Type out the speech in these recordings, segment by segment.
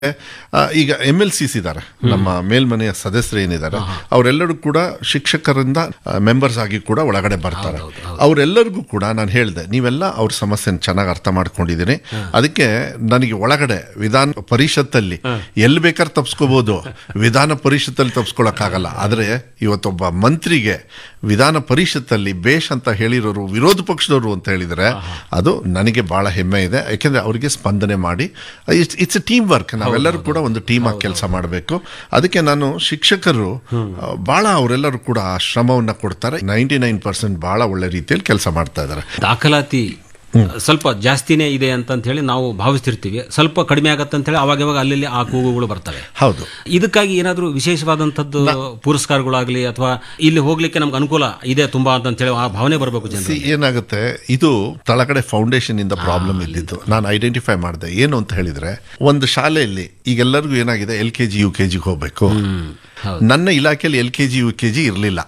ಆ, ಈಗ M L ಸಿಸ್ ಇದ್ದಾರೆ ನಮ್ಮ ಮೇಲ್ಮನೆಯ ಸದಸ್ಯರು ಏನಿದ್ದಾರೆ ಅವರೆಲ್ಲರೂ ಕೂಡ ಶಿಕ್ಷಕರಿಂದ ಮೆಂಬರ್ಸ್ ಆಗಿ ಕೂಡ ಒಳಗಡೆ ಬರ್ತಾರೆ ಅವರೆಲ್ಲರಿಗೂ ಕೂಡ ನಾನು ಹೇಳಿದೆ ನೀವೆಲ್ಲ ಅವ್ರ ಸಮಸ್ಯೆನ ಚೆನ್ನಾಗಿ ಅರ್ಥ ಮಾಡ್ಕೊಂಡಿದ್ದೀನಿ ಅದಕ್ಕೆ ನನಗೆ ಒಳಗಡೆ ವಿಧಾನ ಪರಿಷತ್ತಲ್ಲಿ ಎಲ್ಲಿ ಬೇಕಾದ್ರೆ ತಪ್ಸ್ಕೋಬಹುದು ವಿಧಾನ ಪರಿಷತ್ತಲ್ಲಿ ತಪ್ಸ್ಕೊಳಕ್ಕಾಗಲ್ಲ ಆದರೆ ಇವತ್ತೊಬ್ಬ ಮಂತ್ರಿಗೆ ವಿಧಾನ ಪರಿಷತ್ತಲ್ಲಿ ಬೇಷ್ ಅಂತ ಹೇಳಿರೋರು ವಿರೋಧ ಪಕ್ಷದವರು ಅಂತ ಹೇಳಿದರೆ ಅದು ನನಗೆ ಬಹಳ ಹೆಮ್ಮೆ ಇದೆ ಯಾಕೆಂದ್ರೆ ಅವರಿಗೆ ಸ್ಪಂದನೆ ಮಾಡಿ it's it's a team work ನಾವೆಲ್ಲರೂ ಕೂಡ ಒಂದು ಟೀಮ್ ಆಗಿ ಕೆಲಸ ಮಾಡಬೇಕು ಅದಕ್ಕೆ ನಾನು ಶಿಕ್ಷಕರು ಆ, ಬಹಳ ಅವರೆಲ್ಲರೂ ಕೂಡ ಆ ಶ್ರಮವನ್ನ ಕೊಡ್ತಾರೆ ನೈಂಟಿ ನೈನ್ ಪರ್ಸೆಂಟ್ ಬಹಳ ಒಳ್ಳೆ ರೀತಿಯಲ್ಲಿ ಕೆಲಸ ಮಾಡ್ತಾ ಇದ್ದಾರೆ ದಾಖಲಾತಿ ಸ್ವಲ್ಪ ಜಾಸ್ತಿನೇ ಇದೆ ಅಂತ ಹೇಳಿ ನಾವು ಭಾವಿಸ್ತಿರ್ತೀವಿ ಸ್ವಲ್ಪ ಕಡಿಮೆ ಆಗತ್ತೆ ಅಂತ ಹೇಳಿ ಅವಾಗ ಇವಾಗ ಅಲ್ಲಿ ಆ ಕೂಗುಗಳು ಬರ್ತವೆ ಹೌದು ಇದಕ್ಕಾಗಿ ಏನಾದರೂ ವಿಶೇಷವಾದಂಥದ್ದು ಪುರಸ್ಕಾರಗಳಾಗಲಿ ಅಥವಾ ಇಲ್ಲಿ ಹೋಗ್ಲಿಕ್ಕೆ ನಮ್ಗೆ ಅನುಕೂಲ ಇದೆ ತುಂಬಾ ಅಂತ ಹೇಳಿ ಆ ಭಾವನೆ ಬರಬೇಕು ಜನ See, ಏನಾಗುತ್ತೆ ಇದು ತಳಗಡೆ ಫೌಂಡೇಶನ್ ಇಂದ ಪ್ರಾಬ್ಲಮ್ ಇದ್ದಿದ್ದು ನಾನು ಐಡೆಂಟಿಫೈ ಮಾಡಿದೆ ಏನು ಅಂತ ಹೇಳಿದ್ರೆ ಒಂದು ಶಾಲೆಯಲ್ಲಿ ಈಗೆಲ್ಲರಿಗೂ ಏನಾಗಿದೆ L K G U K ಜಿಗೆ ಹೋಗ್ಬೇಕು ನನ್ನ ಇಲಾಖೆಯಲ್ಲಿ L K G U K G ಇರಲಿಲ್ಲ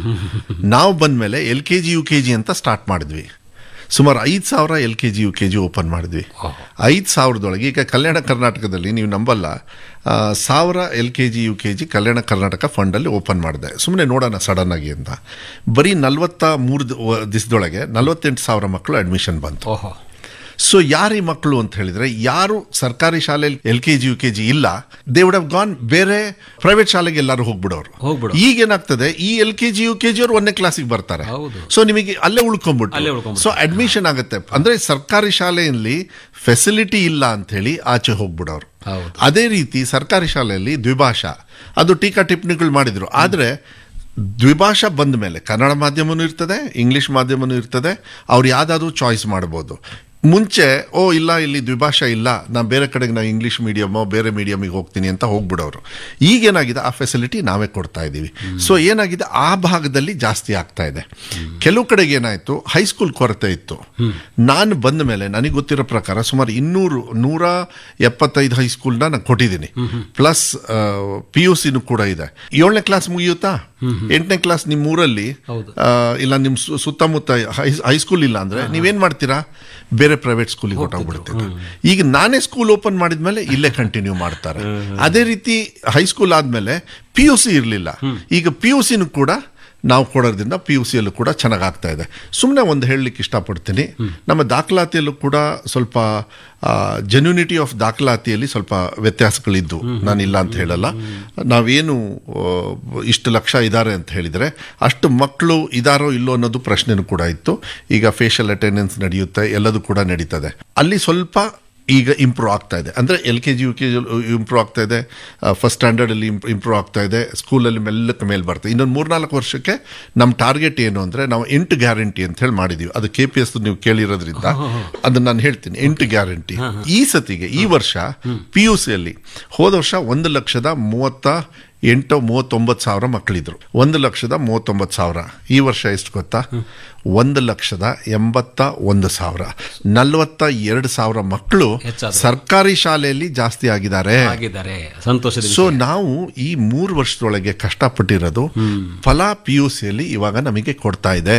ನಾವು ಬಂದ್ಮೇಲೆ L K G U K G ಅಂತ ಸ್ಟಾರ್ಟ್ ಮಾಡಿದ್ವಿ ಸುಮಾರು ಐದು ಸಾವಿರ L K G U K G open ಮಾಡಿದ್ವಿ ಐದು ಸಾವಿರದೊಳಗೆ ಈಗ ಕಲ್ಯಾಣ ಕರ್ನಾಟಕದಲ್ಲಿ ನೀವು ನಂಬಲ್ಲ ಆ, ಸಾವಿರ L K G U K G Kalyana Karnataka ಫಂಡಲ್ಲಿ ಓಪನ್ ಮಾಡಿದೆ ಸುಮ್ಮನೆ ನೋಡೋಣ ಸಡನ್ ಆಗಿ ಅಂತ ಬರೀ ನಲ್ವತ್ತ ಮೂರು ದಿವಸದೊಳಗೆ ನಲ್ವತ್ತೆಂಟು ಸಾವಿರ ಮಕ್ಕಳು ಅಡ್ಮಿಷನ್ ಬಂತು ಓಹೋ ಸೊ ಯಾರು ಈ ಮಕ್ಕಳು ಅಂತ ಹೇಳಿದ್ರೆ ಯಾರು ಸರ್ಕಾರಿ ಶಾಲೆಯಲ್ಲಿ L K G U K G ಇಲ್ಲ ದೇ ವುಡ್ ಹವ್ ಗಾನ್ ಬೇರೆ ಪ್ರೈವೇಟ್ ಶಾಲೆಗೆ ಎಲ್ಲರೂ ಹೋಗ್ಬಿಡೋರು ಹೋಗ್ಬಿಡು. ಈಗ ಏನಾಗ್ತದೆ ಈ L K G U K G ಅವ್ರು ಒಂದನೇ ಕ್ಲಾಸಿಗೆ ಬರ್ತಾರೆ ಹೌದು. ಸೊ ನಿಮಗೆ ಅಲ್ಲೇ ಉಳ್ಕೊಂಡ್ಬಿಟ್ಟು ಅಲ್ಲೇ ಉಳ್ಕೊಂಡ್ಬಿಡ್ತಾರೆ. ಸೊ ಅಡ್ಮಿಷನ್ ಆಗುತ್ತೆ ಅಂದ್ರೆ ಸರ್ಕಾರಿ ಶಾಲೆಯಲ್ಲಿ ಫೆಸಿಲಿಟಿ ಇಲ್ಲ ಅಂತ ಹೇಳಿ ಆಚೆ ಹೋಗ್ಬಿಡೋರು ಹೌದು. ಅದೇ ರೀತಿ ಸರ್ಕಾರಿ ಶಾಲೆಯಲ್ಲಿ ದ್ವಿಭಾಷಾ ಅದು ಟೀಕಾ ಟಿಪ್ಪಣಿಗಳು ಮಾಡಿದ್ರು ಆದ್ರೆ ದ್ವಿಭಾಷಾ ಬಂದ ಮೇಲೆ ಕನ್ನಡ ಮಾಧ್ಯಮನೂ ಇರ್ತದೆ ಇಂಗ್ಲಿಷ್ ಮಾಧ್ಯಮನೂ ಇರ್ತದೆ ಅವ್ರು ಯಾವ್ದಾದ್ರು ಚಾಯ್ಸ್ ಮಾಡ್ಬೋದು ಮುಂಚೆ ಓ ಇಲ್ಲ ಇಲ್ಲಿ ದ್ವಿಭಾಷಾ ಇಲ್ಲ ನಾನು ಬೇರೆ ಕಡೆಗೆ ನಾನು ಇಂಗ್ಲಿಷ್ ಮೀಡಿಯಮೋ ಬೇರೆ ಮೀಡಿಯಮಿಗೆ ಹೋಗ್ತೀನಿ ಅಂತ ಹೋಗ್ಬಿಡೋರು ಈಗೇನಾಗಿದೆ ಆ ಫೆಸಿಲಿಟಿ ನಾವೇ ಕೊಡ್ತಾ ಇದ್ದೀವಿ ಸೊ ಏನಾಗಿದೆ ಆ ಭಾಗದಲ್ಲಿ ಜಾಸ್ತಿ ಆಗ್ತಾ ಇದೆ ಕೆಲವು ಕಡೆಗೆ ಏನಾಯಿತು ಹೈಸ್ಕೂಲ್ ಕೊರತೆ ಇತ್ತು ನಾನು ಬಂದ ಮೇಲೆ ನನಗೆ ಗೊತ್ತಿರೋ ಪ್ರಕಾರ ಸುಮಾರು ಇನ್ನೂರು ನೂರ ಎಪ್ಪತ್ತೈದು ಹೈಸ್ಕೂಲ್ನ ನಾನು ಕೊಟ್ಟಿದ್ದೀನಿ ಪ್ಲಸ್ ಪಿ ಯು ಸಿನೂ ಕೂಡ ಇದೆ ಏಳನೇ ಕ್ಲಾಸ್ ಮುಗಿಯುತ್ತಾ ಎಂಟನೇ ಕ್ಲಾಸ್ ನಿಮ್ಮ ಊರಲ್ಲಿ ಆ, ಇಲ್ಲ ನಿಮ್ಮ ಸು- ಸುತ್ತಮುತ್ತ ಹೈ- ಹೈಸ್ಕೂಲ್ ಇಲ್ಲ ಅಂದ್ರೆ ನೀವೇನ್ ಮಾಡ್ತೀರಾ ಬೇರೆ ಪ್ರೈವೇಟ್ ಸ್ಕೂಲಿಗೆ ಹೊಟ್ಟೋಗ್ಬಿಡ್ತೀರಾ ಈಗ ನಾನೇ ಸ್ಕೂಲ್ ಓಪನ್ ಮಾಡಿದ್ಮೇಲೆ ಇಲ್ಲೇ ಕಂಟಿನ್ಯೂ ಮಾಡ್ತಾರೆ ಅದೇ ರೀತಿ ಹೈಸ್ಕೂಲ್ ಆದ್ಮೇಲೆ ಪಿ ಯು ಸಿ ಇರಲಿಲ್ಲ ಈಗ ಪಿ ಯು ಸಿನೂ ಕೂಡ ನಾವು ಕೊಡೋದ್ರಿಂದ ಪಿ ಯು ಸಿಯಲ್ಲೂ ಕೂಡ ಚೆನ್ನಾಗಿ ಆಗ್ತಾ ಇದೆ ಸುಮ್ಮನೆ ಒಂದು ಹೇಳಲಿಕ್ಕೆ ಇಷ್ಟಪಡ್ತೀನಿ ನಮ್ಮ ದಾಖಲಾತಿಯಲ್ಲೂ ಕೂಡ ಸ್ವಲ್ಪ ಜೆನ್ಯೂನಿಟಿ ಆಫ್ ದಾಖಲಾತಿಯಲ್ಲಿ ಸ್ವಲ್ಪ ವ್ಯತ್ಯಾಸಗಳಿದ್ದು ನಾನಿಲ್ಲ ಅಂತ ಹೇಳಲ್ಲ ನಾವೇನು ಆ, ಇಷ್ಟು ಲಕ್ಷ ಇದ್ದಾರೆ ಅಂತ ಹೇಳಿದರೆ ಅಷ್ಟು ಮಕ್ಕಳು ಇದಾರೋ ಇಲ್ಲೋ ಅನ್ನೋದು ಪ್ರಶ್ನೆನೂ ಕೂಡ ಇತ್ತು ಈಗ ಫೇಶಿಯಲ್ ಅಟೆಂಡೆನ್ಸ್ ನಡೆಯುತ್ತೆ ಎಲ್ಲದೂ ಕೂಡ ನಡೀತದೆ ಅಲ್ಲಿ ಸ್ವಲ್ಪ ಈಗ ಇಂಪ್ರೂವ್ ಆಗ್ತಾ ಇದೆ ಅಂದರೆ L K G U K G improve ಆಗ್ತಾ ಇದೆ ಫಸ್ಟ್ ಸ್ಟ್ಯಾಂಡರ್ಡಲ್ಲಿ ಇಂಪ್ರೂವ್ ಆಗ್ತಾ ಇದೆ ಸ್ಕೂಲಲ್ಲಿ ಮೆಲ್ಲಕ್ಕೆ ಮೇಲೆ ಬರ್ತದೆ ಇನ್ನೊಂದು ಮೂರ್ನಾಲ್ಕು ವರ್ಷಕ್ಕೆ ನಮ್ಮ ಟಾರ್ಗೆಟ್ ಏನು ಅಂದರೆ ನಾವು ಎಂಟು ಗ್ಯಾರಂಟಿ ಅಂತ ಹೇಳಿ ಮಾಡಿದ್ದೀವಿ ಅದು ಕೆ ಪಿ ಎಸ್ ನೀವು ಕೇಳಿರೋದ್ರಿಂದ ಅದನ್ನ ನಾನು ಹೇಳ್ತೀನಿ ಎಂಟು ಗ್ಯಾರಂಟಿ ಈ ಸತಿಗೆ ಈ ವರ್ಷ ಪಿ ಯು ಸಿಯಲ್ಲಿ ಹೋದ ವರ್ಷ ಒಂದು ಲಕ್ಷದ ಮೂವತ್ತ ಎಂಟು ಮೂವತ್ತೊಂಬತ್ತು ಸಾವಿರ ಮಕ್ಕಳಿದ್ರು ಒಂದು ಲಕ್ಷದ ಮೂವತ್ತೊಂಬತ್ತು ಸಾವಿರ ಈ ವರ್ಷ ಎಷ್ಟು ಗೊತ್ತಾ ಒಂದು ಲಕ್ಷದ ಎಂಬತ್ತ ಒಂದು ಸಾವಿರ ನಲವತ್ತ ಎರಡು ಸಾವಿರ ಮಕ್ಕಳು ಹೆಚ್ಚಾದ್ರು. ಸರ್ಕಾರಿ ಶಾಲೆಯಲ್ಲಿ ಜಾಸ್ತಿ ಆಗಿದ್ದಾರೆ ಆಗಿದ್ದಾರೆ ಸಂತೋಷದ ಸೊ ವಿಷಯ. ನಾವು ಈ ಮೂರು ವರ್ಷದೊಳಗೆ ಕಷ್ಟಪಟ್ಟಿರೋದು ಫಲ ಪಿ ಯು ಸಿಯಲ್ಲಿ ಇವಾಗ ನಮಗೆ ಕೊಡ್ತಾ ಇದೆ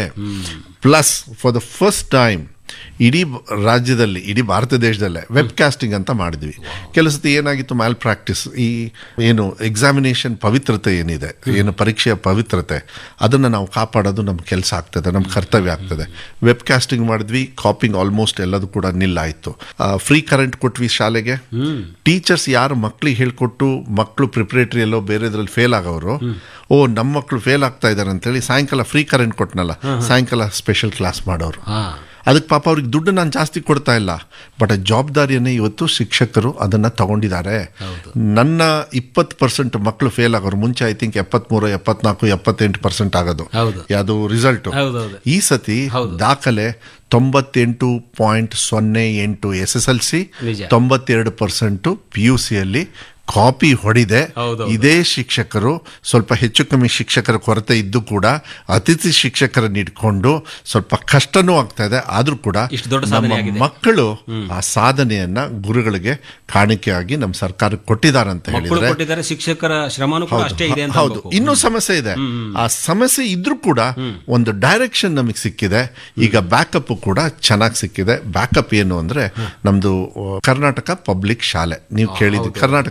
plus for the first time ಇಡೀ ಬ- ರಾಜ್ಯದಲ್ಲಿ ಇಡೀ ಭಾರತ ದೇಶದಲ್ಲೇ ವೆಬ್ ಕಾಸ್ಟಿಂಗ್ ಅಂತ ಮಾಡಿದ್ವಿ ಕೆಲವು ಸತಿ ಏನಾಗಿತ್ತು ಮ್ಯಾಲ್ ಪ್ರಾಕ್ಟೀಸ್ ಈ ಏನು ಎಕ್ಸಾಮಿನೇಷನ್ ಪವಿತ್ರತೆ ಏನಿದೆ ಏನು ಪರೀಕ್ಷೆಯ ಪವಿತ್ರತೆ ಅದನ್ನು ನಾವು ಕಾಪಾಡೋದು ನಮ್ಮ ಕೆಲಸ ಆಗ್ತದೆ ನಮ್ಮ ಕರ್ತವ್ಯ ಆಗ್ತದೆ ವೆಬ್ ಕಾಸ್ಟಿಂಗ್ ಮಾಡಿದ್ವಿ ಕಾಪಿಂಗ್ ಆಲ್ಮೋಸ್ಟ್ ಎಲ್ಲದೂ ಕೂಡ ನಿಲ್ಲಾಯಿತು ಫ್ರೀ ಕರೆಂಟ್ ಕೊಟ್ವಿ ಶಾಲೆಗೆ ಟೀಚರ್ಸ್ ಯಾರು ಮಕ್ಳಿಗೆ ಹೇಳ್ಕೊಟ್ಟು ಮಕ್ಕಳು ಪ್ರಿಪರೇಟರಿ ಎಲ್ಲೋ ಬೇರೆದ್ರಲ್ಲಿ ಫೇಲ್ ಆಗೋರು ಓ ನಮ್ಮ ಮಕ್ಕಳು ಫೇಲ್ ಆಗ್ತಾ ಇದ್ದಾರೆ ಅಂತೇಳಿ ಸಾಯಂಕಾಲ ಫ್ರೀ ಕರೆಂಟ್ ಕೊಟ್ನಲ್ಲ ಸಾಯಂಕಾಲ ಸ್ಪೆಷಲ್ ಕ್ಲಾಸ್ ಮಾಡೋರು ಹಾ ಅದಕ್ಕೆ ಪಾಪ ಅವ್ರಿಗೆ ದುಡ್ಡು ನಾನು ಜಾಸ್ತಿ ಕೊಡ್ತಾ ಇಲ್ಲ ಬಟ್ ಆ ಜವಾಬ್ದಾರಿಯನ್ನೇ ಇವತ್ತು ಶಿಕ್ಷಕರು ಅದನ್ನ ತಗೊಂಡಿದ್ದಾರೆ ನನ್ನ ಇಪ್ಪತ್ತು ಪರ್ಸೆಂಟ್ ಮಕ್ಕಳು ಫೇಲ್ ಆಗೋರು ಮುಂಚೆ ಐ ಥಿಂಕ್ ಎಪ್ಪತ್ಮೂರು ಎಪ್ಪತ್ನಾಲ್ಕು ಎಪ್ಪತ್ತೆಂಟು ಪರ್ಸೆಂಟ್ ಆಗೋದು ಹೌದು. ಯಾವುದು ರಿಸಲ್ಟ್ ಹೌದೌದು. ಈ ಸತಿ ಹೌದು. ದಾಖಲೆ ತೊಂಬತ್ತೆಂಟು ಪಾಯಿಂಟ್ ಸೊನ್ನೆ ಎಂಟು ಎಸ್ ಎಸ್ ಎಲ್ ಸಿ ನಿಜ. ತೊಂಬತ್ತೆರಡು ಪರ್ಸೆಂಟು ಪಿ ಯು ಸಿಯಲ್ಲಿ ಕಾಪಿ ಹೊಡಿದೆ ಹೌದೌದು. ಇದೇ ಶಿಕ್ಷಕರು ಸ್ವಲ್ಪ ಹೆಚ್ಚು ಕಮ್ಮಿ ಶಿಕ್ಷಕರ ಕೊರತೆ ಇದ್ದು ಕೂಡ ಅತಿಥಿ ಶಿಕ್ಷಕರನ್ನ ಇಟ್ಕೊಂಡು ಸ್ವಲ್ಪ ಕಷ್ಟನೂ ಆಗ್ತಾ ಇದೆ ಆದ್ರೂ ಕೂಡ ಇಷ್ಟು ದೊಡ್ಡ ಸಾಧನೆ ನಮ್ಮ ಆಗಿದೆ. ಮಕ್ಕಳು ಆ ಸಾಧನೆಯನ್ನ ಗುರುಗಳಿಗೆ ಕಾಣಿಕೆಯಾಗಿ ನಮ್ಮ ಸರ್ಕಾರಕ್ಕೆ ಕೊಟ್ಟಿದ್ದಾರೆ ಅಂತ ಮಕ್ಕಳು ಹೇಳಿದ್ರೆ ಕೊಟ್ಟಿದ್ದಾರೆ ಶಿಕ್ಷಕರ ಶ್ರಮನೂ ಕೂಡ ಅಷ್ಟೇ ಇದೆ ಅಂತ ಹೌದು ಅನ್ಬೇಕು. ಇನ್ನೂ ಸಮಸ್ಯೆ ಇದೆ ಆ ಸಮಸ್ಯೆ ಇದ್ರೂ ಕೂಡ ಒಂದು ಡೈರೆಕ್ಷನ್ ನಮಗೆ ಸಿಕ್ಕಿದೆ ಈಗ ಬ್ಯಾಕಪ್ ಕೂಡ ಚೆನ್ನಾಗಿ ಸಿಕ್ಕಿದೆ ಬ್ಯಾಕಪ್ ಏನು ಅಂದ್ರೆ ನಮ್ದು ಆ, ಕರ್ನಾಟಕ ಪಬ್ಲಿಕ್ ಶಾಲೆ ನೀವು ಕೇಳಿದ್ರಿ ಕರ್ನಾಟಕ